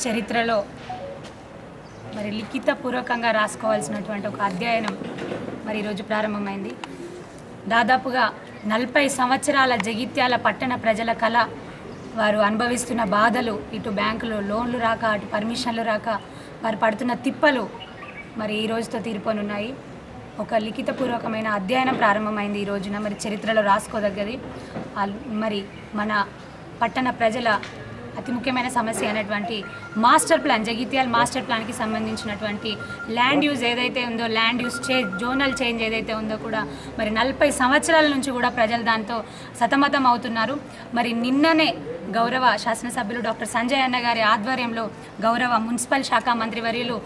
చరిత్రలో మరి లిఖితపూర్వకంగా రాసుకోవాల్సినటువంటి ఒక అధ్యయనం మరి ఈరోజు ప్రారంభమైంది దాదాపుగా నలభై సంవత్సరాల జగిత్యాల పట్టణ ప్రజల కళ వారు అనుభవిస్తున్న బాధలు ఇటు బ్యాంకులో లోన్లు రాక అటు పర్మిషన్లు రాక వారు పడుతున్న తిప్పలు మరి ఈ రోజుతో తీరిపోనున్నాయి ఒక లిఖితపూర్వకమైన అధ్యయనం ప్రారంభమైంది ఈ రోజున మరి చరిత్రలో రాసుకోదగ్గది ఆ- మరి మన పట్టణ ప్రజల అతి ముఖ్యమైన సమస్య అయినటువంటి మాస్టర్ ప్లాన్ జగిత్యాల మాస్టర్ ప్లాన్కి సంబంధించినటువంటి ల్యాండ్ యూజ్ ఏదైతే ఉందో ల్యాండ్ యూజ్ చే జోనల్ చేంజ్ ఏదైతే ఉందో కూడా మరి నలభై సంవత్సరాల నుంచి కూడా ప్రజలు దాంతో సతమతం అవుతున్నారు మరి నిన్ననే గౌరవ శాసనసభ్యులు డాక్టర్ సంజయ్ అన్న గారి ఆధ్వర్యంలో గౌరవ మున్సిపల్ శాఖ మంత్రి వర్యులు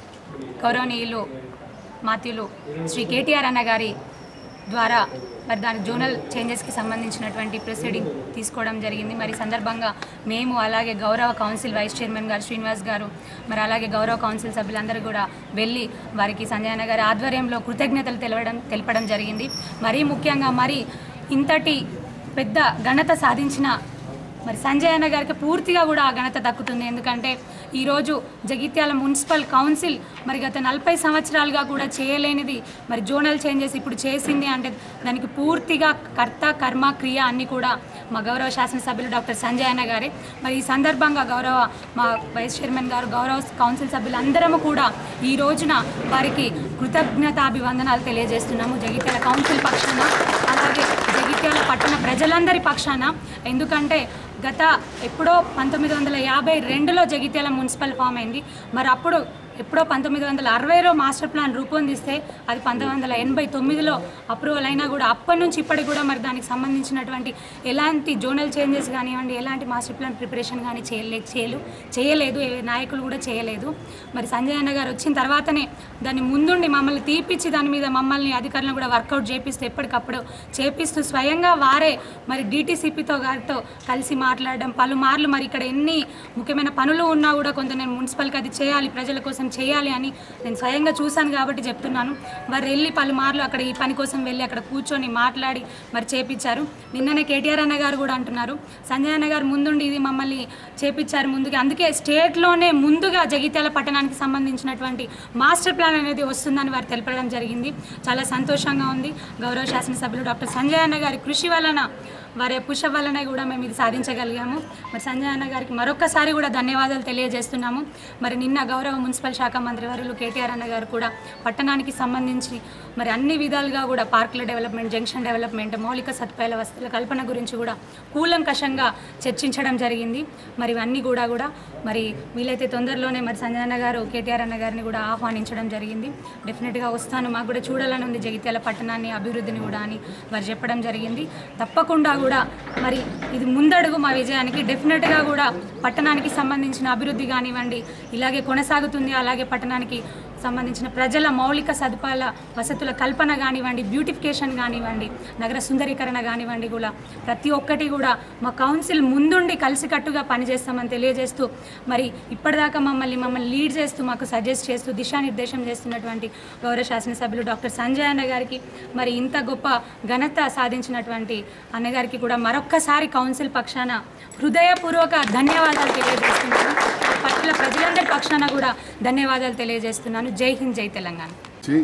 గౌరవనీయులు మాత్యులు శ్రీ కేటీఆర్ అన్న గారి ద్వారా మరి దాని జోనల్ చేంజెస్కి సంబంధించినటువంటి ప్రొసీడింగ్ తీసుకోవడం జరిగింది మరి ఈ సందర్భంగా మేము అలాగే గౌరవ కౌన్సిల్ వైస్ చైర్మన్ గారు శ్రీనివాస్ గారు మరి అలాగే గౌరవ కౌన్సిల్ సభ్యులందరూ కూడా వెళ్ళి వారికి సంజయ్ అన్న గారి ఆధ్వర్యంలో కృతజ్ఞతలు తెలవడం తెలపడం జరిగింది మరీ ముఖ్యంగా మరి ఇంతటి పెద్ద ఘనత సాధించిన మరి సంజయ్ అన్న గారికి పూర్తిగా కూడా ఆ ఘనత దక్కుతుంది ఎందుకంటే ఈరోజు జగిత్యాల మున్సిపల్ కౌన్సిల్ మరి గత నలభై సంవత్సరాలుగా కూడా చేయలేనిది మరి జోనల్ చేంజెస్ ఇప్పుడు చేసింది అంటే దానికి పూర్తిగా కర్త కర్మ క్రియ అన్నీ కూడా మా గౌరవ శాసనసభ్యులు డాక్టర్ సంజయ్ అన్న గారే మరి ఈ సందర్భంగా గౌరవ మా వైస్ చైర్మన్ గారు గౌరవ కౌన్సిల్ సభ్యులందరము కూడా ఈ రోజున వారికి కృతజ్ఞతాభివందనాలు తెలియజేస్తున్నాము జగిత్యాల కౌన్సిల్ పక్షాన అలాగే జగిత్యాల పట్టణ ప్రజలందరి పక్షాన ఎందుకంటే గత ఎప్పుడో పంతొమ్మిది వందల యాభై రెండులో జగిత్యాల మున్సిపల్ ఫామ్ అయింది మరి అప్పుడు ఎప్పుడో పంతొమ్మిది వందల అరవైలో మాస్టర్ ప్లాన్ రూపొందిస్తే అది పంతొమ్మిది వందల ఎనభై తొమ్మిదిలో అప్రూవల్ అయినా కూడా అప్పటి నుంచి ఇప్పటికి కూడా మరి దానికి సంబంధించినటువంటి ఎలాంటి జోనల్ చేంజెస్ కానివ్వండి ఎలాంటి మాస్టర్ ప్లాన్ ప్రిపరేషన్ కానీ చేయలే చేయలు చేయలేదు ఏ నాయకులు కూడా చేయలేదు మరి సంజయ్ అన్న గారు వచ్చిన తర్వాతనే దాన్ని ముందుండి మమ్మల్ని తీపిచ్చి దాని మీద మమ్మల్ని అధికారులను కూడా వర్కౌట్ చేపిస్తూ ఎప్పటికప్పుడు చేపిస్తూ స్వయంగా వారే మరి డీటీసీపీతో గారితో కలిసి మాట్లాడడం పలుమార్లు మరి ఇక్కడ ఎన్ని ముఖ్యమైన పనులు ఉన్నా కూడా కొంత నేను మున్సిపల్కి అది చేయాలి ప్రజల కోసం చేయాలి అని నేను స్వయంగా చూశాను కాబట్టి చెప్తున్నాను వారు వెళ్ళి పలుమార్లు అక్కడ ఈ పని కోసం వెళ్ళి అక్కడ కూర్చొని మాట్లాడి మరి చేపించారు నిన్ననే కేటీఆర్ అన్న గారు కూడా అంటున్నారు సంజయ్ అన్న గారు ముందుండి ఇది మమ్మల్ని చేపించారు ముందుగా అందుకే స్టేట్లోనే ముందుగా జగిత్యాల పట్టణానికి సంబంధించినటువంటి మాస్టర్ ప్లాన్ అనేది వస్తుందని వారు తెలపడం జరిగింది చాలా సంతోషంగా ఉంది గౌరవ శాసనసభ్యులు డాక్టర్ సంజయ్ అన్న గారి కృషి వలన వారి పుష వలన కూడా మేము ఇది సాధించగలిగాము మరి సంజయ్ అన్న గారికి మరొక్కసారి కూడా ధన్యవాదాలు తెలియజేస్తున్నాము మరి నిన్న గౌరవ మున్సిపల్ శాఖ మంత్రి వారు కేటీఆర్ అన్న గారు కూడా పట్టణానికి సంబంధించి మరి అన్ని విధాలుగా కూడా పార్కుల డెవలప్మెంట్ జంక్షన్ డెవలప్మెంట్ మౌలిక సదుపాయాల వసతుల కల్పన గురించి కూడా కూలంకషంగా చర్చించడం జరిగింది మరి ఇవన్నీ కూడా కూడా మరి వీలైతే తొందరలోనే మరి సంజయ్ అన్న గారు కేటీఆర్ అన్న గారిని కూడా ఆహ్వానించడం జరిగింది డెఫినెట్గా వస్తాను మాకు కూడా చూడాలని ఉంది జగిత్యాల పట్టణాన్ని అభివృద్ధిని కూడా అని వారు చెప్పడం జరిగింది తప్పకుండా కూడా మరి ఇది ముందడుగు మా విజయానికి డెఫినెట్గా కూడా పట్టణానికి సంబంధించిన అభివృద్ధి కానివ్వండి ఇలాగే కొనసాగుతుంది అలాగే పట్టణానికి సంబంధించిన ప్రజల మౌలిక సదుపాయాల వసతుల కల్పన కానివ్వండి బ్యూటిఫికేషన్ కానివ్వండి నగర సుందరీకరణ కానివ్వండి కూడా ప్రతి ఒక్కటి కూడా మా కౌన్సిల్ ముందుండి కలిసికట్టుగా పనిచేస్తామని తెలియజేస్తూ మరి ఇప్పటిదాకా మమ్మల్ని మమ్మల్ని లీడ్ చేస్తూ మాకు సజెస్ట్ చేస్తూ దిశానిర్దేశం చేస్తున్నటువంటి గౌరవ శాసనసభ్యులు డాక్టర్ సంజయ్ అన్న గారికి మరి ఇంత గొప్ప ఘనత సాధించినటువంటి అన్నగారికి కూడా మరొక్కసారి కౌన్సిల్ పక్షాన హృదయపూర్వక ధన్యవాదాలు తెలియజేస్తున్నాను పట్ల ప్రజలందరి పక్షాన కూడా ధన్యవాదాలు తెలియజేస్తున్నాను జై హింద్ జై తెలంగాణ వచ్చి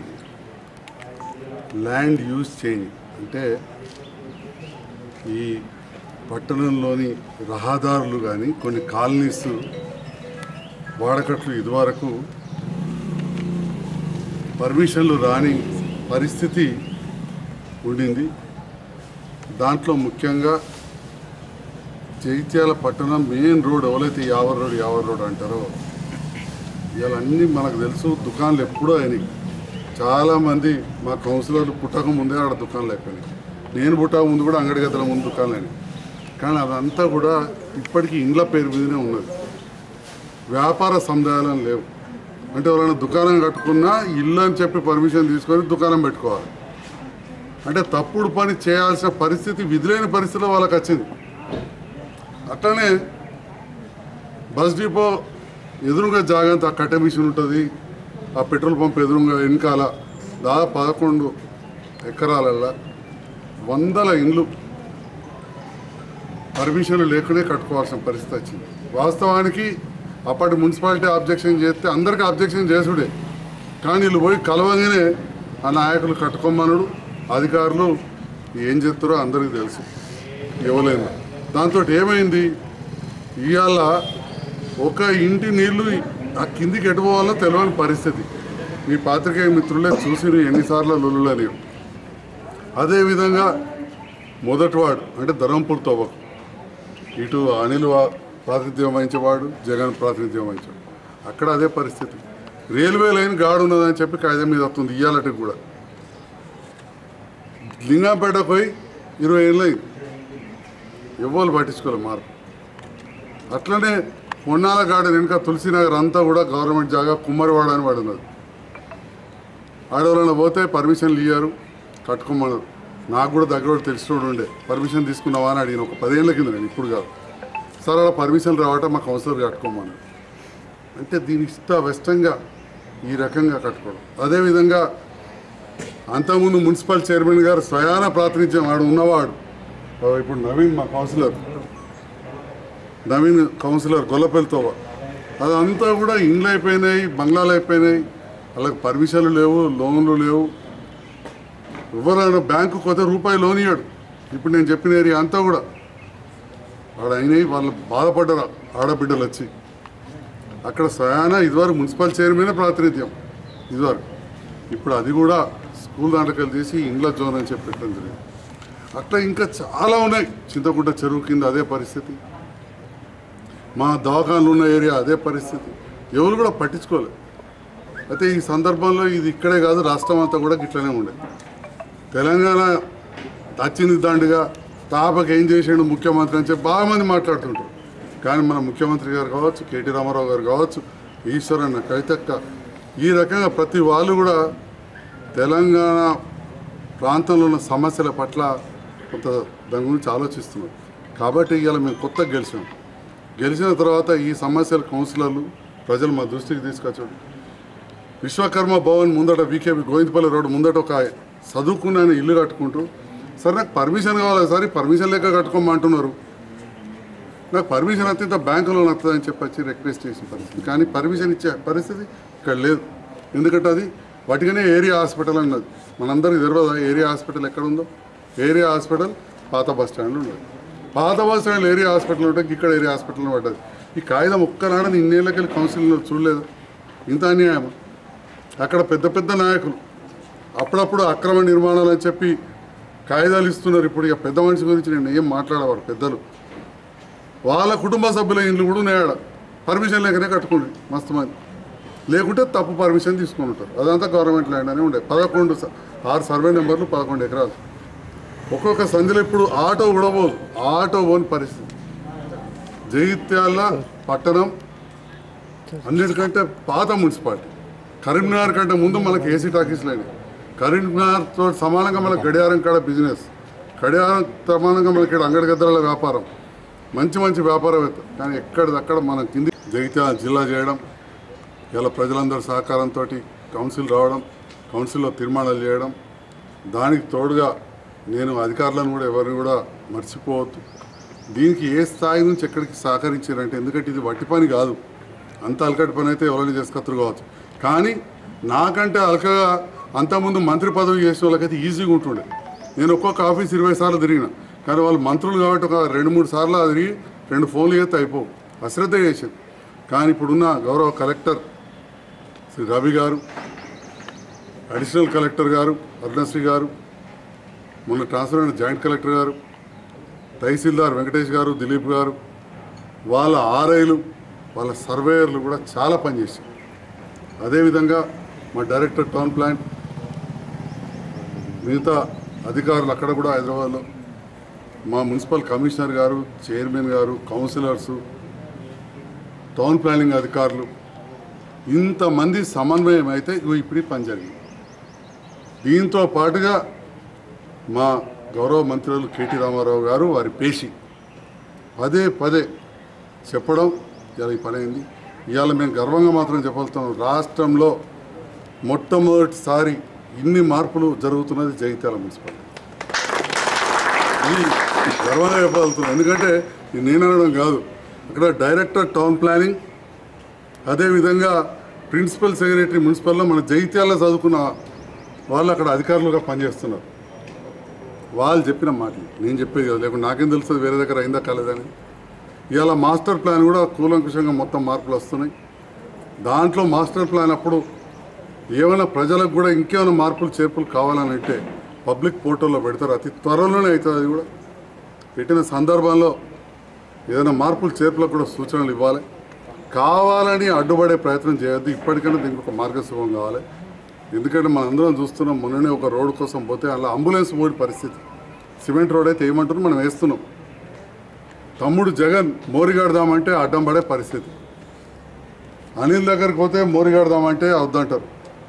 ల్యాండ్ యూజ్ చేంజ్ అంటే ఈ పట్టణంలోని రహదారులు కానీ కొన్ని కాలనీస్ వాడకట్లు ఇదివరకు పర్మిషన్లు రాని పరిస్థితి ఉండింది దాంట్లో ముఖ్యంగా జగిత్యాల పట్టణం మెయిన్ రోడ్ ఎవరైతే యావర్ రోడ్ యావర్ రోడ్ అంటారో ఇవాళ అన్నీ మనకు తెలుసు దుకాణాలు ఎప్పుడో అయినాయి చాలామంది మా కౌన్సిలర్లు పుట్టక ముందే ఆడ దుకాణాలు అయిపోయినాయి నేను పుట్టక ముందు కూడా అంగడి గదుల ముందు దుకాణాలు అయినాయి కానీ అదంతా కూడా ఇప్పటికీ ఇండ్ల పేరు మీదనే ఉన్నది వ్యాపార సముదాయాలు లేవు అంటే ఎవరైనా దుకాణం కట్టుకున్నా ఇల్లు అని చెప్పి పర్మిషన్ తీసుకొని దుకాణం పెట్టుకోవాలి అంటే తప్పుడు పని చేయాల్సిన పరిస్థితి విధులేని పరిస్థితిలో వాళ్ళకి వచ్చింది అట్లనే బస్ డిపో ఎదురుగా జాగంత ఆ కట్టె మిషన్ ఉంటుంది ఆ పెట్రోల్ పంప్ ఎదురుగా వెనకాల దాదాపు పదకొండు ఎకరాలల్లో వందల ఇండ్లు పర్మిషన్లు లేకనే కట్టుకోవాల్సిన పరిస్థితి వచ్చింది వాస్తవానికి అప్పటి మున్సిపాలిటీ అబ్జెక్షన్ చేస్తే అందరికీ అబ్జెక్షన్ చేసుడే కానీ వీళ్ళు పోయి కలవగానే ఆ నాయకులు కట్టుకోమనుడు అధికారులు ఏం చేస్తారో అందరికీ తెలుసు ఇవ్వలేదు దాంతో ఏమైంది ఇవాళ ఒక ఇంటి నీళ్లు ఆ కిందికి ఎటు పోవాలో తెలియని పరిస్థితి మీ పాత్రికేయ మిత్రులే చూసి ఎన్నిసార్లు లొల్లులని అదేవిధంగా మొదటివాడు అంటే ధరంపూర్ తవ్వకు ఇటు అనిల్ వా- ప్రాతినిధ్యం వహించేవాడు జగన్ ప్రాతినిధ్యం వహించేవాడు అక్కడ అదే పరిస్థితి రైల్వే లైన్ గాడు ఉన్నదని చెప్పి కాగితం మీద వస్తుంది ఇయ్యాలటి కూడా లింగంపేట పోయి ఇరవై ఏళ్ళు అయింది ఎవ్వరు పట్టించుకోలేదు మార్పు అట్లనే పొన్నాల గార్డెన్ వెనుక తులసినగర్ అంతా కూడా గవర్నమెంట్ జాగా కుమ్మరివాడ అని పడినది ఆడవాళ్ళని పోతే పర్మిషన్లు ఇయ్యారు కట్టుకోమన్నారు నాకు కూడా దగ్గర ఒకడు తెలిసినోడు ఉండే పర్మిషన్ తీసుకున్నావా అని అడిగిన ఒక పదేళ్ల కింద నేను ఇప్పుడు కాదు సార్ అలా పర్మిషన్ రావటం మా కౌన్సిలర్ కట్టుకోమన్నారు అంటే దీని ఇష్ట వెస్టంగా ఈ రకంగా కట్టుకోవడం అదేవిధంగా అంతకుముందు మున్సిపల్ చైర్మన్ గారు స్వయాన ప్రాతినిధ్యం వాడు ఉన్నవాడు ఓ ఇప్పుడు నవీన్ మా కౌన్సిలర్ నవీన్ కౌన్సిలర్ గొల్లపల్లితో అదంతా కూడా ఇండ్లు అయిపోయినాయి బంగ్లాలు అయిపోయినాయి వాళ్ళకి పర్మిషన్లు లేవు లోన్లు లేవు ఎవరైనా బ్యాంకు కొత్త రూపాయి లోన్ ఇవ్వడు ఇప్పుడు నేను చెప్పిన ఏరియా అంతా కూడా వాడు అయినాయి వాళ్ళు బాధపడ్డరు ఆడబిడ్డలు వచ్చి అక్కడ స్వయాన ఇదివరకు మున్సిపల్ చైర్మన్ ప్రాతినిధ్యం ఇదివరకు ఇప్పుడు అది కూడా స్కూల్ దాంట్లోకి తీసి ఇండ్ల జోన్ అని చెప్పి పెట్టడం జరిగింది అట్లా ఇంకా చాలా ఉన్నాయి చింతకుంట చెరువు కింద అదే పరిస్థితి మా దవాఖానలు ఉన్న ఏరియా అదే పరిస్థితి ఎవరు కూడా పట్టించుకోలేదు అయితే ఈ సందర్భంలో ఇది ఇక్కడే కాదు రాష్ట్రం అంతా కూడా గిట్లనే ఉండేది తెలంగాణ వచ్చింది దండుగా తాపకి ఏం చేసాడు ముఖ్యమంత్రి అని చెప్పి బాగా మంది మాట్లాడుతుంటారు కానీ మన ముఖ్యమంత్రి గారు కావచ్చు కేటీ రామారావు గారు కావచ్చు ఈశ్వరన్న కవితక్క ఈ రకంగా ప్రతి వాళ్ళు కూడా తెలంగాణ ప్రాంతంలో ఉన్న సమస్యల పట్ల కొంత దాని గురించి ఆలోచిస్తున్నారు కాబట్టి ఇవాళ మేము కొత్తగా గెలిచాం గెలిచిన తర్వాత ఈ సమస్యల కౌన్సిలర్లు ప్రజలు మా దృష్టికి తీసుకొచ్చాడు విశ్వకర్మ భవన్ ముందట వికేపి గోవిందపల్లి రోడ్డు ముందట ఒక చదువుకున్న ఆయన ఇల్లు కట్టుకుంటూ సార్ నాకు పర్మిషన్ కావాలి సార్ ఈ పర్మిషన్ లెక్క కట్టుకోమంటున్నారు నాకు పర్మిషన్ వస్తే ఇంత బ్యాంకు లోన్ వస్తుందని చెప్పి వచ్చి రిక్వెస్ట్ చేసిన పరిస్థితి కానీ పర్మిషన్ ఇచ్చే పరిస్థితి ఇక్కడ లేదు ఎందుకంటే అది వాటికనే ఏరియా హాస్పిటల్ అన్నది మనందరికీ తెలియదు ఏరియా హాస్పిటల్ ఎక్కడ ఉందో ఏరియా హాస్పిటల్ పాత బస్ స్టాండ్లో ఉన్నది పాత బస్ స్టాండ్ ఏరియా హాస్పిటల్ ఉంటే ఇక్కడ ఏరియా హాస్పిటల్లో పడ్డది ఈ కాగితం ఒక్కనాడని ఇన్నేళ్ళకెళ్ళి కౌన్సిల్లో చూడలేదు ఇంత అన్యాయమా అక్కడ పెద్ద పెద్ద నాయకులు అప్పుడప్పుడు అక్రమ నిర్మాణాలు అని చెప్పి కాగితాలు ఇస్తున్నారు ఇప్పుడు ఇక పెద్ద మనిషి గురించి నేను ఏం మాట్లాడేవారు పెద్దలు వాళ్ళ కుటుంబ సభ్యుల ఇండ్లు కూడా ఉన్నాయాడ పర్మిషన్ లేకనే కట్టుకోండి మస్తు మంది లేకుంటే తప్పు పర్మిషన్ తీసుకొని ఉంటారు అదంతా గవర్నమెంట్ ల్యాండ్ అని ఉండే పదకొండు స- ఆరు సర్వే నెంబర్లు పదకొండు ఎకరాలు ఒక్కొక్క సంధిలో ఇప్పుడు ఆటో కూడా పోదు ఆటో పోని పరిస్థితి జగిత్యాల పట్టణం అన్నిటికంటే పాత మున్సిపాలిటీ కరీంనగర్ కంటే ముందు మనకి ఏసీ టాకీస్ లేని కరీంనగర్తో సమానంగా మనకు గడియారం కాడ బిజినెస్ గడియారం సమానంగా మనకి ఇక్కడ అంగడి గద్దరాల వ్యాపారం మంచి మంచి వ్యాపారవేత్త కానీ ఎక్కడిదక్కడ మన కింది జగిత్యాల జిల్లా చేయడం ఇలా ప్రజలందరి సహకారంతో కౌన్సిల్ రావడం కౌన్సిల్లో తీర్మానాలు చేయడం దానికి తోడుగా నేను అధికారులను కూడా ఎవరిని కూడా మర్చిపోవద్దు దీనికి ఏ స్థాయి నుంచి ఎక్కడికి సహకరించారంటే ఎందుకంటే ఇది వట్టి పని కాదు అంత అలకటి పని అయితే ఎవరైనా చేసుకత్తురు కావచ్చు కానీ నాకంటే అలకగా అంతకుముందు మంత్రి పదవి చేసిన వాళ్ళకైతే ఈజీగా ఉంటుండే నేను ఒక్కొక్క ఆఫీస్ ఇరవై సార్లు తిరిగిన కానీ వాళ్ళు మంత్రులు కాబట్టి ఒక రెండు మూడు సార్లు తిరిగి రెండు ఫోన్లు చేస్తే అయిపోవు అశ్రద్ధ చేసింది కానీ ఇప్పుడున్న గౌరవ కలెక్టర్ శ్రీ రవి గారు అడిషనల్ కలెక్టర్ గారు అరుణశ్రీ గారు మొన్న ట్రాన్స్ఫర్ అయిన జాయింట్ కలెక్టర్ గారు తహసీల్దార్ వెంకటేష్ గారు దిలీప్ గారు వాళ్ళ ఆర్ఐలు వాళ్ళ సర్వేయర్లు కూడా చాలా పనిచేశారు అదేవిధంగా మా డైరెక్టర్ టౌన్ ప్లాన్ మిగతా అధికారులు అక్కడ కూడా హైదరాబాద్లో మా municipal commissioner garu chairman garu councillors town planning అధికారులు ఇంతమంది సమన్వయం అయితే ఇగో ఇప్పుడు ఈ పని జరిగింది దీంతో పాటుగా మా గౌరవ మంత్రులు కేటీ రామారావు గారు వారి పేషి పదే పదే చెప్పడం ఇలా ఈ పని అయింది ఇవాళ మేము గర్వంగా మాత్రం చెప్పగలుగుతాం రాష్ట్రంలో మొట్టమొదటిసారి ఇన్ని మార్పులు జరుగుతున్నది జగిత్యాల మున్సిపాలిటీ ఇది గర్వంగా చెప్పగలుగుతున్నాం ఎందుకంటే ఇది నేను అనడం కాదు అక్కడ డైరెక్టర్ టౌన్ ప్లానింగ్ అదేవిధంగా ప్రిన్సిపల్ సెక్రటరీ మున్సిపల్లో మన జైత్యాల్లో చదువుకున్న వాళ్ళు అక్కడ అధికారులుగా పనిచేస్తున్నారు వాళ్ళు చెప్పిన మాటలు నేను చెప్పేది కదా లేకుంటే నాకేం తెలుస్తుంది వేరే దగ్గర అయిందా కాలేదని ఇవాళ మాస్టర్ ప్లాన్ కూడా కూలంకుషంగా మొత్తం మార్పులు వస్తున్నాయి దాంట్లో మాస్టర్ ప్లాన్ అప్పుడు ఏమైనా ప్రజలకు కూడా ఇంకేమైనా మార్పులు చేర్పులు కావాలని అంటే పబ్లిక్ పోర్టల్లో పెడతారు అతి త్వరలోనే అవుతుంది అది కూడా పెట్టిన సందర్భంలో ఏదైనా మార్పులు చేర్పులకు కూడా సూచనలు ఇవ్వాలి కావాలని అడ్డుపడే ప్రయత్నం చేయొద్దు ఇప్పటికైనా దీనికి ఒక మార్గశుభం కావాలి ఎందుకంటే మనం అందరం చూస్తున్నాం మొన్ననే ఒక రోడ్డు కోసం పోతే అలా అంబులెన్స్ పోయే పరిస్థితి సిమెంట్ రోడ్ అయితే ఏమంటారు మనం వేస్తున్నాం తమ్ముడు జగన్ మోరిగాడదామంటే అడ్డం పడే పరిస్థితి అనిల్ దగ్గరికి పోతే మోరిగాడదామంటే వద్దంటారు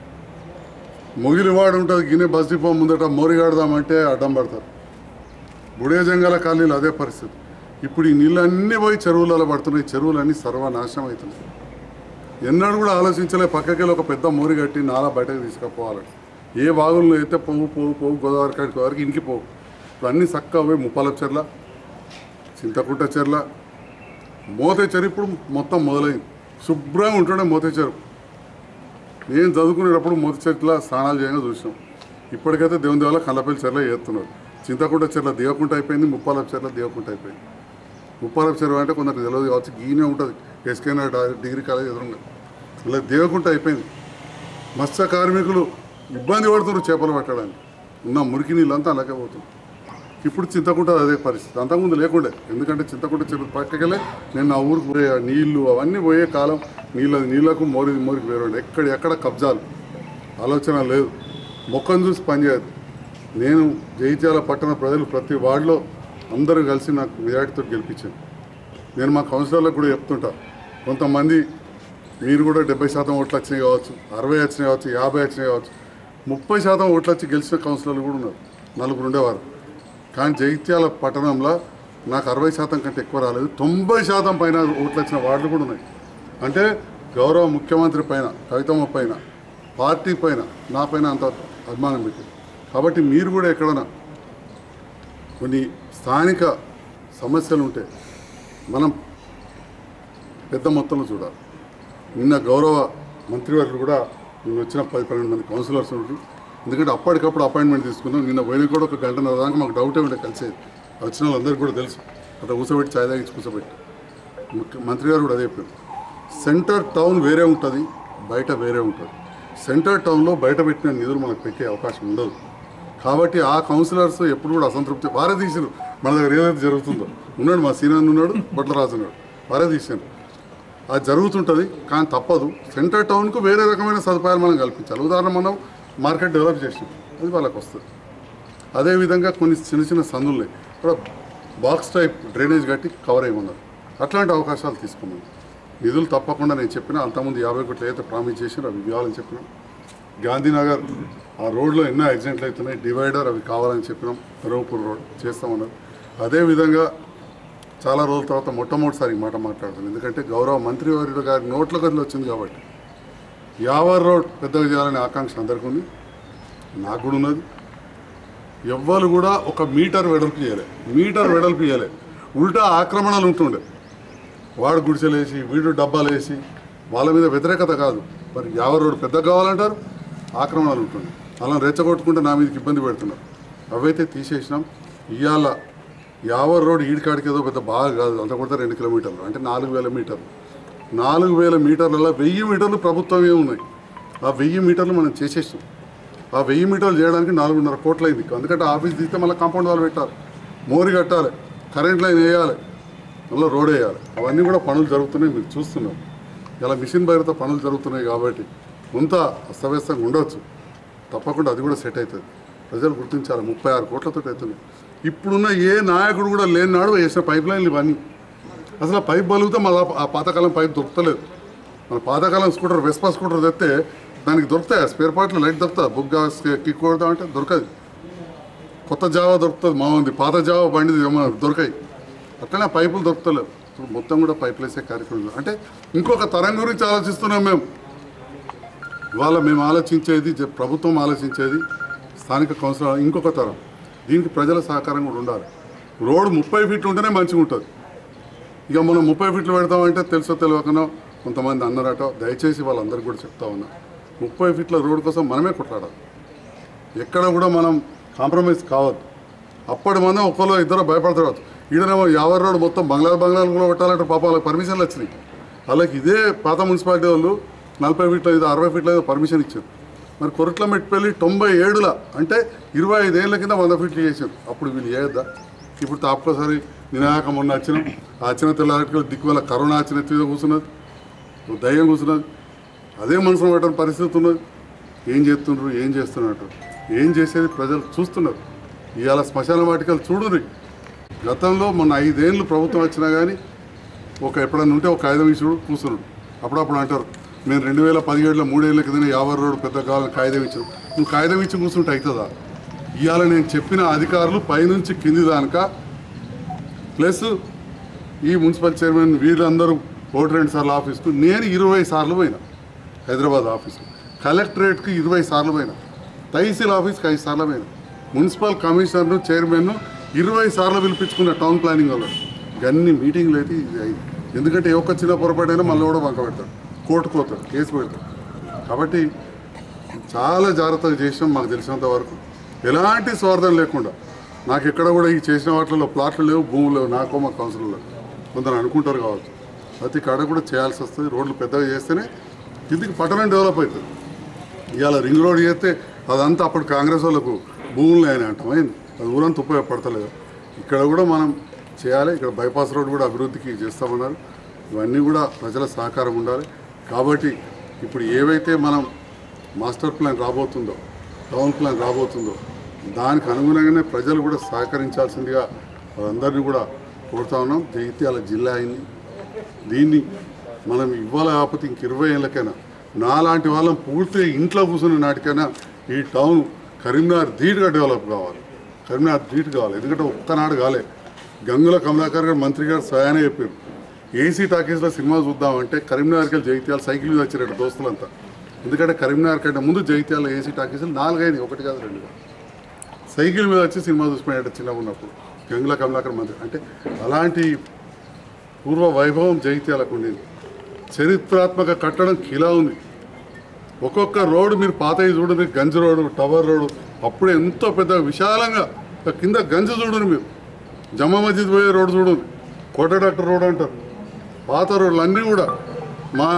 మొగిలివాడు ఉంటుంది గిన్నె బస్ డిపో ముందట మోరిగాడదామంటే అడ్డం పడతారు బుడే జంగల ఖాళీలు అదే పరిస్థితి ఇప్పుడు ఈ నీళ్ళు అన్నీ పోయి చెరువులలో పడుతున్నాయి చెరువులన్నీ సర్వనాశనం అవుతున్నాయి ఎన్నడూ కూడా ఆలోచించలే పక్కకెళ్ళి ఒక పెద్ద మోరి కట్టి నాలా బయటకు తీసుకుపోవాలని ఏ వాగుల్లో అయితే పోవు పోవు పోవు గోదావరి కాడికి వరకు ఇంకి పోవు ఇప్పుడు అన్నీ చక్కగా పోయి ముప్పాల చెర్ల చింతకుంట చెర్ల మోతే చెరు ఇప్పుడు మొత్తం మొదలైంది శుభ్రంగా ఉంటుండే మోతే చెరు నేను చదువుకునేటప్పుడు మోతి చెట్ల స్నానాలు చేయగా చూసాం ఇప్పటికైతే దేవుని దేవాల కళ్ళపల్లి చెర్ల చేస్తున్నారు చింతకుంట చెర్ల దిగకుండా అయిపోయింది ముప్పాల చెర్ల దిగకుండా అయిపోయింది ముప్పాల చెరువు అంటే కొందరికి తెలియదు కావచ్చు గీనే ఉంటుంది ఎస్కేనా డిగ్రీ కాలేజ్ ఎదురుగా ఇలా దిగకుండా అయిపోయింది మత్స్య కార్మికులు ఇబ్బంది పడుతున్నారు చేపలు పట్టడానికి ఉన్న మురికి నీళ్ళంతా అలాగే పోతుంది ఇప్పుడు చింతకుంట అదే పరిస్థితి అంతకుముందు లేకుండే ఎందుకంటే చింతకుంట చెరువు పక్కకెళ్ళే నేను నా ఊరికి పోయే ఆ నీళ్లు అవన్నీ పోయే కాలం నీళ్ళ నీళ్ళకు మోరి మోరికి వేరు ఎక్కడ ఎక్కడ కబ్జాలు ఆలోచన లేదు మొక్కను చూసి పనిచేయదు నేను జైత్యాల పట్టణ ప్రజలు ప్రతి వార్డులో అందరూ కలిసి నాకు మెజార్టీతో గెలిపించాను నేను మా కౌన్సిలర్లకు కూడా చెప్తుంటా కొంతమంది మీరు కూడా డెబ్బై శాతం ఓట్లు వచ్చినాయి కావచ్చు అరవై వచ్చినాయి కావచ్చు యాభై వచ్చినాయి కావచ్చు ముప్పై శాతం ఓట్లు వచ్చి గెలిచిన కౌన్సిలర్లు కూడా ఉన్నారు నలుగురు ఉండేవారు కానీ జైత్యాల పట్టణంలో నాకు అరవై శాతం కంటే ఎక్కువ రాలేదు తొంభై శాతం పైన ఓట్లు వచ్చిన వార్డులు కూడా ఉన్నాయి అంటే గౌరవ ముఖ్యమంత్రి పైన కవితమ్మ పైన పార్టీ పైన నా పైన అంత అభిమానం పెట్టింది కాబట్టి మీరు కూడా ఎక్కడైనా కొన్ని స్థానిక సమస్యలు ఉంటే మనం పెద్ద మొత్తంలో చూడాలి నిన్న గౌరవ మంత్రివర్యులు కూడా నిన్న వచ్చిన పది పన్నెండు మంది కౌన్సిలర్స్ ఉండి ఎందుకంటే అప్పటికప్పుడు అపాయింట్మెంట్ తీసుకున్నాం నిన్న పోయిన కూడా ఒక గంటన్నర దాకా మాకు డౌటే ఉండే కలిసేది వచ్చిన వాళ్ళందరికీ కూడా తెలుసు అట్లా కూర్చోబెట్టి ఛాయ్ తాగించి కూర్చోబెట్టి ముఖ్య మంత్రి గారు కూడా అదే చెప్పారు సెంటర్ టౌన్ వేరే ఉంటుంది బయట వేరే ఉంటుంది సెంటర్ టౌన్లో బయట పెట్టిన నిధులు మనకు పెట్టే అవకాశం ఉండదు కాబట్టి ఆ కౌన్సిలర్స్ ఎప్పుడు కూడా అసంతృప్తి వారే తీసారు మన దగ్గర ఏదైతే జరుగుతుందో ఉన్నాడు మా సీనియర్ ఉన్నాడు బట్లరాజు ఉన్నాడు వారే తీసారు అది జరుగుతుంటుంది కానీ తప్పదు సెంటర్ టౌన్కు వేరే రకమైన సదుపాయాలు మనం కల్పించాలి ఉదాహరణ మనం మార్కెట్ డెవలప్ చేసినాం అది వాళ్ళకి వస్తుంది అదేవిధంగా కొన్ని చిన్న చిన్న సందులు ఉన్నాయి ఇక్కడ బాక్స్ టైప్ డ్రైనేజ్ కట్టి కవర్ అయ్యమన్నారు అట్లాంటి అవకాశాలు తీసుకున్నాం నిధులు తప్పకుండా నేను చెప్పిన అంతకుముందు యాభై కోట్లు ఏదైతే ప్రామిస్ చేసినా అవి ఇవ్వాలని చెప్పినాం గాంధీనగర్ ఆ రోడ్లో ఎన్నో యాక్సిడెంట్లు అవుతున్నాయి డివైడర్ అవి కావాలని చెప్పినాం రఘుపూర్ రోడ్ చేస్తామన్నారు అదేవిధంగా చాలా రోజుల తర్వాత మొట్టమొదటిసారి ఈ మాట మాట్లాడుతున్నాను ఎందుకంటే గౌరవ మంత్రివర్యులు గారి నోట్ల గదిలో వచ్చింది కాబట్టి యావర్ రోడ్ పెద్దగా చేయాలనే ఆకాంక్ష అందరికీ ఉంది నాకు కూడా ఉన్నది ఎవ్వరు కూడా ఒక మీటర్ వెడల్పు చేయలే మీటర్ వెడల్పు చేయలే ఉల్టా ఆక్రమణలు ఉంటుండే వాడు గుడిసెలేసి వీడు డబ్బాలు వేసి వాళ్ళ మీద వ్యతిరేకత కాదు మరి యావర్ రోడ్డు పెద్దగా కావాలంటారు ఆక్రమణలు ఉంటుండే అలా రెచ్చగొట్టుకుంటే నా మీదకి ఇబ్బంది పెడుతున్నారు అవైతే తీసేసినాం ఇవాళ యావర్ రోడ్ ఈడికాడికి ఏదో పెద్ద బాగా కాదు అంత కొడితే రెండు కిలోమీటర్లు అంటే నాలుగు వేల మీటర్లు నాలుగు వేల మీటర్లలో వెయ్యి మీటర్లు ప్రభుత్వమే ఉన్నాయి ఆ వెయ్యి మీటర్లు మనం చేసేసాం ఆ వెయ్యి మీటర్లు చేయడానికి నాలుగున్నర కోట్లు అయింది ఎందుకంటే ఆఫీస్ తీస్తే మళ్ళీ కాంపౌండ్ వాళ్ళు పెట్టాలి మోరి కట్టాలి కరెంట్ లైన్ వేయాలి మళ్ళీ రోడ్ వేయాలి అవన్నీ కూడా పనులు జరుగుతున్నాయి మీరు చూస్తున్నారు ఇలా మిషన్ బయటతో పనులు జరుగుతున్నాయి కాబట్టి కొంత అస్తవ్యస్తంగా ఉండొచ్చు తప్పకుండా అది కూడా సెట్ అవుతుంది ప్రజలు గుర్తించాలి ముప్పై ఆరు కోట్లతో అవుతున్నాయి ఇప్పుడున్న ఏ నాయకుడు కూడా లేని నాడు వేసిన పైప్ లైన్లు ఇవన్నీ అసలు ఆ పైప్ బలిగితే మన ఆ పాతకాలం పైప్ దొరకలేదు మన పాతకాలం స్కూటర్ వెస్పా స్కూటర్ తెస్తే దానికి దొరుకుతాయి స్పేర్ పార్ట్లు లైట్ దొరుకుతా బుగ్గా కిక్ కొడదాం అంటే దొరకదు కొత్త జావా దొరుకుతుంది మా ఉంది పాత జావా బండి ఏమో దొరకాయి అట్లనే పైపులు దొరుకుతలేవు ఇప్పుడు మొత్తం కూడా పైపులు వేసే కార్యక్రమం ఉంది. అంటే ఇంకొక తరం గురించి ఆలోచిస్తున్నాం మేము ఇవాళ మేము ఆలోచించేది జ- ప్రభుత్వం ఆలోచించేది స్థానిక కౌన్సిలర్ ఇంకొక తరం దీనికి ప్రజల సహకారం కూడా ఉండాలి రోడ్డు ముప్పై ఫీట్లు ఉంటేనే మంచిగా ఉంటుంది ఇక మనం ముప్పై ఫీట్లు పెడతామంటే తెలుసో తెలియకనో కొంతమంది అన్నారట దయచేసి వాళ్ళందరికీ కూడా చెప్తా ఉన్నా ముప్పై ఫీట్ల రోడ్డు కోసం మనమే కొట్లాడాలి ఎక్కడ కూడా మనం కాంప్రమైజ్ కావద్దు అప్పటి మంది ఒక్కలో ఇద్దరు భయపడతారు ఈడనేమో యాభై రోడ్డు మొత్తం బంగ్లా బంగ్లాలు కూడా పెట్టాలంటే పాప వాళ్ళకి పర్మిషన్లు వచ్చినాయి వాళ్ళకి ఇదే పాత మున్సిపాలిటీ వాళ్ళు నలభై ఫీట్ల ఐదు అరవై ఫీట్ల ఐదు పర్మిషన్ ఇచ్చారు మరి కొరట్ల మెట్టిపల్లి తొంభై ఏడుల అంటే ఇరవై ఐదేళ్ల కింద వంద ఫీట్లు చేశారు అప్పుడు వీళ్ళు చేయొద్దా ఇప్పుడు తాపకోసారి నినాయకం మొన్న వచ్చినాం ఆ వచ్చిన తెల్లారికి దిక్కు వల్ల కరోనా వచ్చిన ఎత్తి మీద కూర్చున్నది దయ్యం కూర్చున్నది అదే మనసులో పెట్టని పరిస్థితి ఉన్నది ఏం చేస్తుండ్రు ఏం చేస్తున్నట్టు ఏం చేసేది ప్రజలు చూస్తున్నారు ఇవాళ శ్మశాన వాటికలు చూడుర్రి గతంలో మొన్న ఐదేళ్ళు ప్రభుత్వం వచ్చినా కానీ ఒక ఎప్పుడన్నా ఉంటే ఒక కాగితం ఇచ్చుడు కూర్చున్నాడు అప్పుడప్పుడు అంటారు మేము రెండు వేల పదిహేడులో మూడేళ్ల కింద యాభై రోడ్డు పెద్ద కావాలని కాగితం ఇచ్చాం నువ్వు కాగితం ఇచ్చి కూర్చుంటే అవుతుందా ఇవాళ నేను చెప్పిన అధికారులు పైనుంచి కింది దానిక ప్లస్ ఈ మున్సిపల్ చైర్మన్ వీళ్ళందరూ ఒకటి రెండు సార్లు ఆఫీస్కు నేను ఇరవై సార్లు పోయినా హైదరాబాద్ ఆఫీస్కు కలెక్టరేట్కి ఇరవై సార్లు పోయినా తహసీల్ ఆఫీస్కి ఐదు సార్లు పోయినా మున్సిపల్ కమిషనర్ను చైర్మన్ను ఇరవై సార్లు పిలిపించుకున్న టౌన్ ప్లానింగ్ వాళ్ళు అన్ని మీటింగ్లు అయితే ఇది అయింది ఎందుకంటే ఏ ఒక్క చిన్న పొరపాటైనా మళ్ళీ కూడా వంక పెడతాడు కోర్టుకు పోతాడు కేసు పెడతాడు కాబట్టి చాలా జాగ్రత్తగా చేసినాం మాకు తెలిసినంత వరకు ఎలాంటి స్వార్థం లేకుండా నాకు ఎక్కడ కూడా ఈ చేసిన వాటిలో ప్లాట్లు లేవు భూములు లేవు నాకో మా కౌన్సిల్లో కొందరు అనుకుంటారు కావచ్చు ప్రతి కాడ కూడా చేయాల్సి వస్తుంది రోడ్లు పెద్దగా చేస్తేనే కిందికి పట్టణం డెవలప్ అవుతుంది ఇవాళ రింగ్ రోడ్ చేస్తే అదంతా అప్పుడు కాంగ్రెస్ వాళ్ళకు భూములు అని అంటామైంది అది ఊరంతా ఉపయోగపడతలేదు ఇక్కడ కూడా మనం చేయాలి ఇక్కడ బైపాస్ రోడ్ కూడా అభివృద్ధికి చేస్తామన్నారు ఇవన్నీ కూడా ప్రజల సహకారం ఉండాలి కాబట్టి ఇప్పుడు ఏవైతే మనం మాస్టర్ ప్లాన్ రాబోతుందో టౌన్ ప్లాన్ రాబోతుందో దానికి అనుగుణంగానే ప్రజలు కూడా సహకరించాల్సిందిగా వాళ్ళందరినీ కూడా కోరుతా ఉన్నాం జగిత్యాల జిల్లా అయింది దీన్ని మనం ఇవ్వాల కాకపోతే ఇంక ఇరవై ఏళ్ళకైనా నాలాంటి వాళ్ళం పూర్తిగా ఇంట్లో కూర్చున్న నాటికైనా ఈ టౌన్ కరీంనగర్ ధీటుగా డెవలప్ కావాలి కరీంనగర్ ధీటు కావాలి ఎందుకంటే ఒక్కనాడు కాలే గంగుల కమలాకర్ గారు మంత్రి గారు స్వయానే చెప్పారు ఏసీ టాకీస్లో సినిమా చూద్దామంటే కరీంనగర్కి వెళ్ళి జగిత్యాల సైకిల్ మీద వచ్చారు దోస్తులంతా ఎందుకంటే కరీంనగర్ కంటే ముందు జగిత్యాల ఏసీ టాకీస్లు నాలుగైంది ఒకటి కాదు రెండు కాదు సైకిల్ మీద వచ్చి సినిమా చూసిపోయాడు చిన్నగా ఉన్నప్పుడు గంగుల కమలాకర్ మంత్రి అంటే అలాంటి పూర్వ వైభవం జగిత్యాలకు ఉండేది చరిత్రాత్మక కట్టడం కిలా ఉంది ఒక్కొక్క రోడ్డు మీరు పాతవి చూడండి గంజ్ రోడ్డు టవర్ రోడ్డు అప్పుడే ఎంతో పెద్ద విశాలంగా ఆ కింద గంజ చూడండి మీరు జమ్మా మస్జిద్ పోయే రోడ్డు చూడండి కోట డాక్టర్ రోడ్ అంటారు పాత రోడ్లు అన్నీ కూడా మా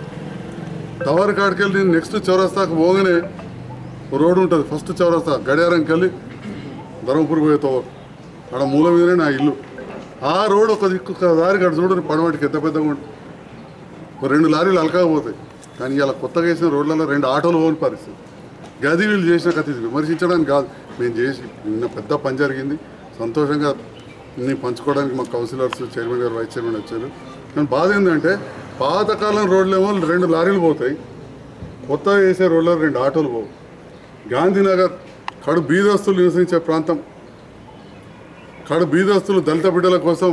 టవర్ కాడికి వెళ్ళి నెక్స్ట్ చౌరస్తాకు పోగానే ఓ రోడ్డు ఉంటుంది ఫస్ట్ చౌరస్తా గడియారంకి వెళ్ళి ధర్మపురి పోయే తోవ ఆడ మూల మీదనే నా ఇల్లు ఆ రోడ్ ఒక దిక్కు ఒక దారి కాడ చూడండి పడమటికి ఎంత పెద్దగా ఉంటుంది ఓ రెండు లారీలు అలకాకపోతాయి కానీ ఇలా కొత్తగా వేసిన రోడ్లలో రెండు ఆటోలు పోని పరిస్థితి గది వీళ్ళు చేసిన కథ ఇది విమర్శించడానికి కాదు మేము చేసి నిన్న పెద్ద పని జరిగింది సంతోషంగా ఇన్ని పంచుకోవడానికి మా councillors chairman garu vice chairman వచ్చారు కానీ బాధ ఏంటంటే పాతకాలం రోడ్లేమో రెండు లారీలు పోతాయి కొత్తగా వేసే రోడ్లో రెండు ఆటోలు పోవు గాంధీనగర్ కడు బీదస్తులు నివసించే ప్రాంతం కడు బీదస్తులు దళిత బిడ్డల కోసం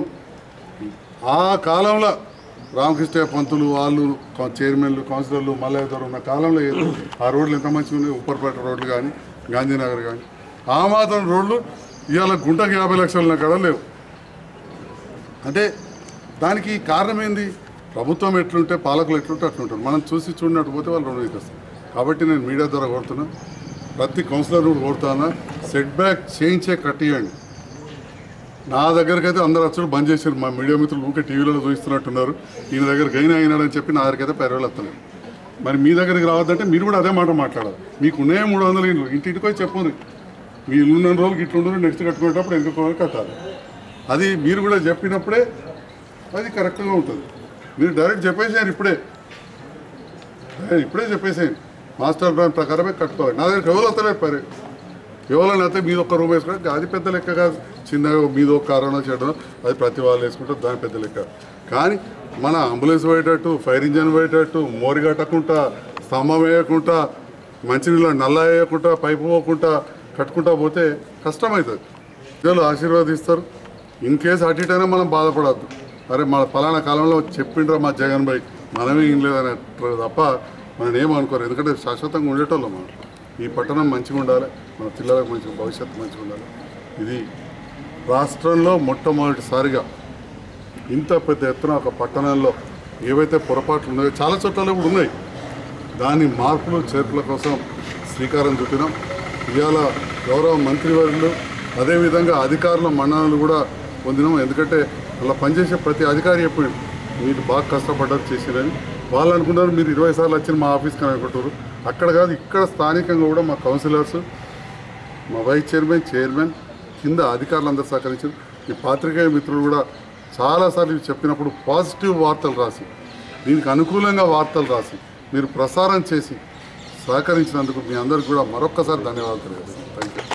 ఆ కాలంలో రామకృష్ణ పంతులు వాళ్ళు కా- చైర్మన్లు కౌన్సిలర్లు మల్లయ్య ఉన్న కాలంలో ఏదో ఆ రోడ్లు ఎంత మంచిగా ఉన్నాయి ఉప్పర్పేట రోడ్లు కానీ గాంధీనగర్ కానీ ఆ మాత్రం రోడ్లు ఇవాళ గుంటకు యాభై లక్షల కాడ లేవు అంటే దానికి కారణం ఏంది ప్రభుత్వం ఎట్లుంటే పాలకులు ఎట్లుంటే అట్లుంటారు మనం చూసి చూడనట్టు పోతే వాళ్ళు రెండు వస్తారు కాబట్టి నేను మీడియా ద్వారా కోరుతున్నా ప్రతి కౌన్సిలర్ కూడా కోరుతానా సెట్ బ్యాక్ చేయించే కట్టియండి నా దగ్గరికి అయితే అందరు వచ్చి బంద్ చేశారు మా మీడియా మిత్రులు ఊకే టీవీలో చూస్తున్నట్టున్నారు ఈయన దగ్గర గైన్ అయినాడని చెప్పి నా దగ్గరికి అయితే పైరు వస్తున్నాయి మరి మీ దగ్గరికి రావద్దంటే మీరు కూడా అదే మాట మాట్లాడాలి మీకు ఉన్నాయే మూడు వందల ఇండ్లు ఇంటింటికి పోయి చెప్పండి మీ ఇల్లు ఉన్న రోజులకి ఇట్లా ఉండదు నెక్స్ట్ కట్టుకునేటప్పుడు ఎందుకు కట్టాలి అది మీరు కూడా చెప్పినప్పుడే అది కరెక్ట్గా ఉంటుంది మీరు డైరెక్ట్ చెప్పేసారు ఇప్పుడే ఏ, ఇప్పుడే చెప్పేసాను మాస్టర్ ప్లాన్ ప్రకారమే కట్టుకోవాలి నా దగ్గర ఎవరు వస్తలేదు పరి ఎవరైనా అయితే మీద ఒక్క రూమ్ వేసుకుంటే అది పెద్ద లెక్క కాదు చిన్నగా మీద ఒక కారణం చేయడం అది ప్రతి వాళ్ళు వేసుకుంటే దాని పెద్ద లెక్క కానీ మన అంబులెన్స్ పోయేటట్టు ఫైర్ ఇంజన్ పోయేటట్టు మోరి కట్టకుండా స్తంభం వేయకుండా మంచినీళ్ళ నల్ల వేయకుండా పైపు పోకుండా కట్టుకుంటా పోతే కష్టమవుతుంది ప్రజలు ఆశీర్వాదిస్తారు ఇన్ కేసు అటు ఇటైనా మనం బాధపడద్దు అరే మన ఫలానా కాలంలో చెప్పిండ్రా మా జగన్ భాయ్ మనమే ఏం లేదని అంటారు తప్ప మనం ఏమనుకోరు ఎందుకంటే శాశ్వతంగా ఉండేటోళ్ళం మనం ఈ పట్టణం మంచిగా ఉండాలి మన పిల్లలకు మంచిగా భవిష్యత్తు మంచిగా ఉండాలి ఇది రాష్ట్రంలో మొట్టమొదటిసారిగా ఇంత పెద్ద ఎత్తున ఒక పట్టణంలో ఏవైతే పొరపాట్లు ఉన్నాయో చాలా చోట్ల కూడా ఉన్నాయి దాని మార్పులు చేర్పుల కోసం శ్రీకారం చుట్టినాం ఇవాళ గౌరవ మంత్రివర్యులు అదేవిధంగా అధికారుల మన్ననలు కూడా పొందినాం ఎందుకంటే అలా పనిచేసే ప్రతి అధికారి చెప్పిండు మీరు బాగా కష్టపడ్డారు చేసిరని వాళ్ళు అనుకున్నారు మీరు ఇరవై సార్లు వచ్చి మా ఆఫీస్కి అనుకుంటారు అక్కడ కాదు ఇక్కడ స్థానికంగా కూడా మా కౌన్సిలర్స్ మా వైస్ చైర్మన్ చైర్మన్ కింద అధికారులందరూ సహకరించారు ఈ పాత్రికేయ మిత్రులు కూడా చాలాసార్లు ఇవి చెప్పినప్పుడు పాజిటివ్ వార్తలు రాసి దీనికి అనుకూలంగా వార్తలు రాసి మీరు ప్రసారం చేసి సహకరించినందుకు మీ అందరికి కూడా మరొక్కసారి ధన్యవాదాలు తెలియజేస్తాను థ్యాంక్ యూ